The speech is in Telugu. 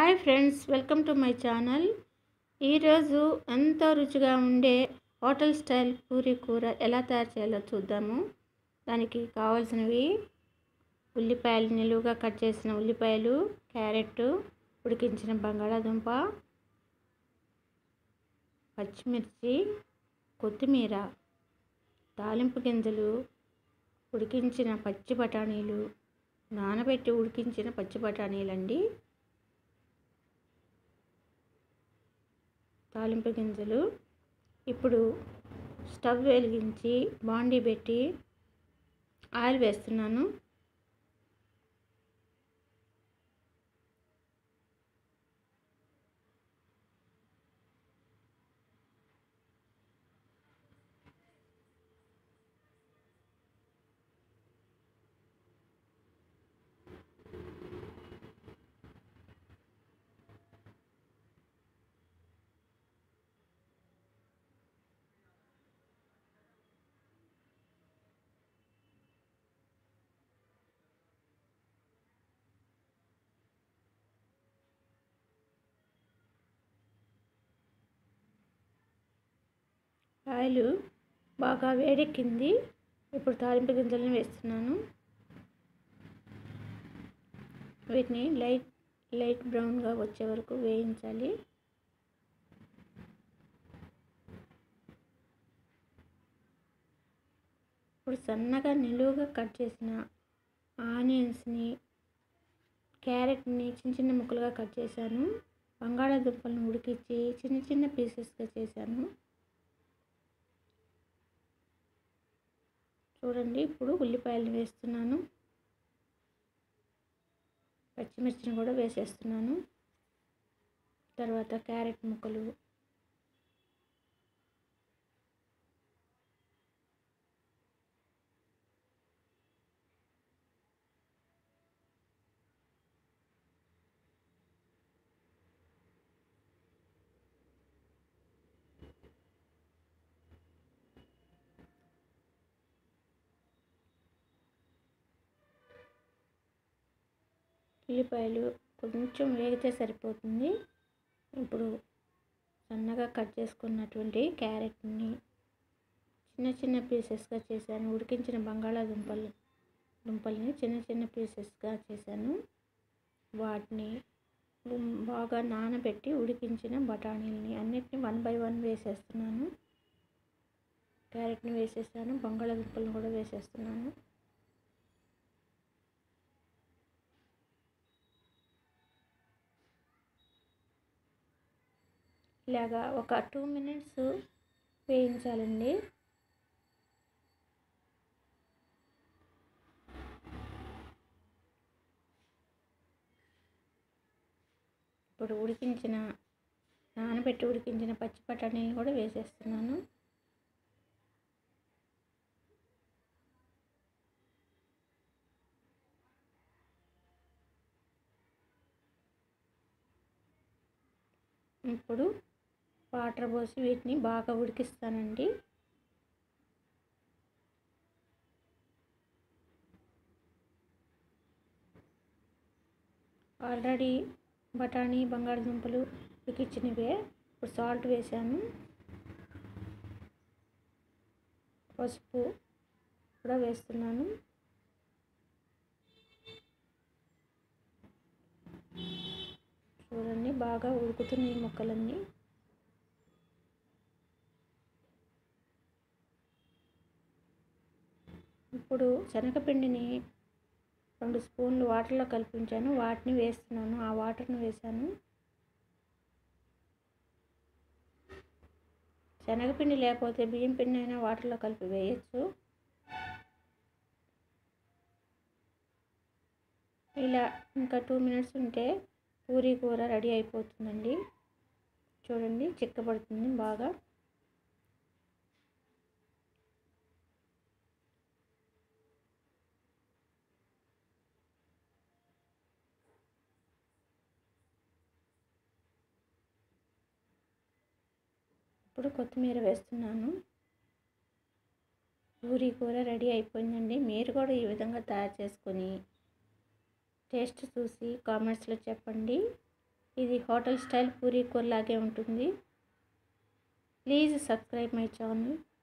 hi friends welcome to my channel ఈరోజు ఎంతో రుచిగా ఉండే హోటల్ స్టైల్ పూరి కూర ఎలా తయారు చేయాలో చూద్దాము దానికి కావాల్సినవి ఉల్లిపాయలు నిలువుగా కట్ చేసిన ఉల్లిపాయలు క్యారెట్ ఉడికించిన బంగాళాదుంప పచ్చిమిర్చి కొత్తిమీర తాలింపు గింజలు ఉడికించిన పచ్చి బఠానీలు నానబెట్టి ఉడికించిన పచ్చి బఠానీలండి తాలింపు గింజలు ఇప్పుడు స్టవ్ వెలిగించి బాండీ పెట్టి ఆయిల్ వేస్తున్నాను ఆయిల్ బాగా వేడెక్కింది ఇప్పుడు తాలింపు గింజలను వేస్తున్నాను వీటిని లైట్ లైట్ బ్రౌన్గా వచ్చే వరకు వేయించాలి ఇప్పుడు సన్నగా నిలువుగా కట్ చేసిన ఆనియన్స్ని క్యారెట్ని చిన్న చిన్న ముక్కలుగా కట్ చేశాను బంగాళాదుంపలను ఉడికించి చిన్న చిన్న పీసెస్గా చేశాను చూడండి ఇప్పుడు ఉల్లిపాయలు వేస్తున్నాను పచ్చిమిర్చిని కూడా వేసేస్తున్నాను తర్వాత క్యారెట్ ముక్కలు ఉల్లిపాయలు కొంచెం వేగితే సరిపోతుంది ఇప్పుడు సన్నగా కట్ చేసుకున్నటువంటి క్యారెట్ని చిన్న చిన్న పీసెస్గా చేశాను ఉడికించిన బంగాళాదుంపలు దుంపల్ని చిన్న చిన్న పీసెస్గా చేశాను వాటిని బాగా నానబెట్టి ఉడికించిన బఠానీలని అన్నిటిని వన్ బై వన్ వేసేస్తున్నాను క్యారెట్ని వేసేసాను బంగాళాదుంపలను కూడా వేసేస్తున్నాను ఇలాగా ఒక టూ మినిట్స్ వేయించాలండి ఇప్పుడు ఉడికించిన నానబెట్టి ఉడికించిన పచ్చి బఠానీని కూడా వేసేస్తున్నాను ఇప్పుడు వాటర్ పోసి వీటిని బాగా ఉడికిస్తానండి ఆల్రెడీ బఠానీ బంగాళదుంపలు ఉడికిచ్చినవే ఇప్పుడు సాల్ట్ వేసాను పసుపు కూడా వేస్తున్నాను చూడండి బాగా ఉడుకుతున్నాయి ముక్కలన్నీ ఇప్పుడు శనగపిండిని రెండు స్పూన్లు వాటర్లో కలిపించాను వాటిని వేస్తున్నాను ఆ వాటర్ని వేసాను శనగపిండి లేకపోతే బియ్యం పిండి అయినా వాటర్లో కలిపి వేయచ్చు ఇలా ఇంకా టూ మినిట్స్ ఉంటే పూరీ కూర రెడీ అయిపోతుందండి చూడండి చిక్కబడుతుంది బాగా ఇప్పుడు కొత్తిమీర వేస్తున్నాను పూరీ కూర రెడీ అయిపోయిందండి మీరు కూడా ఈ విధంగా తయారు చేసుకొని టేస్ట్ చూసి కామెంట్స్లో చెప్పండి ఇది హోటల్ స్టైల్ పూరీ కూర లాగే ఉంటుంది ప్లీజ్ సబ్స్క్రైబ్ మై ఛానల్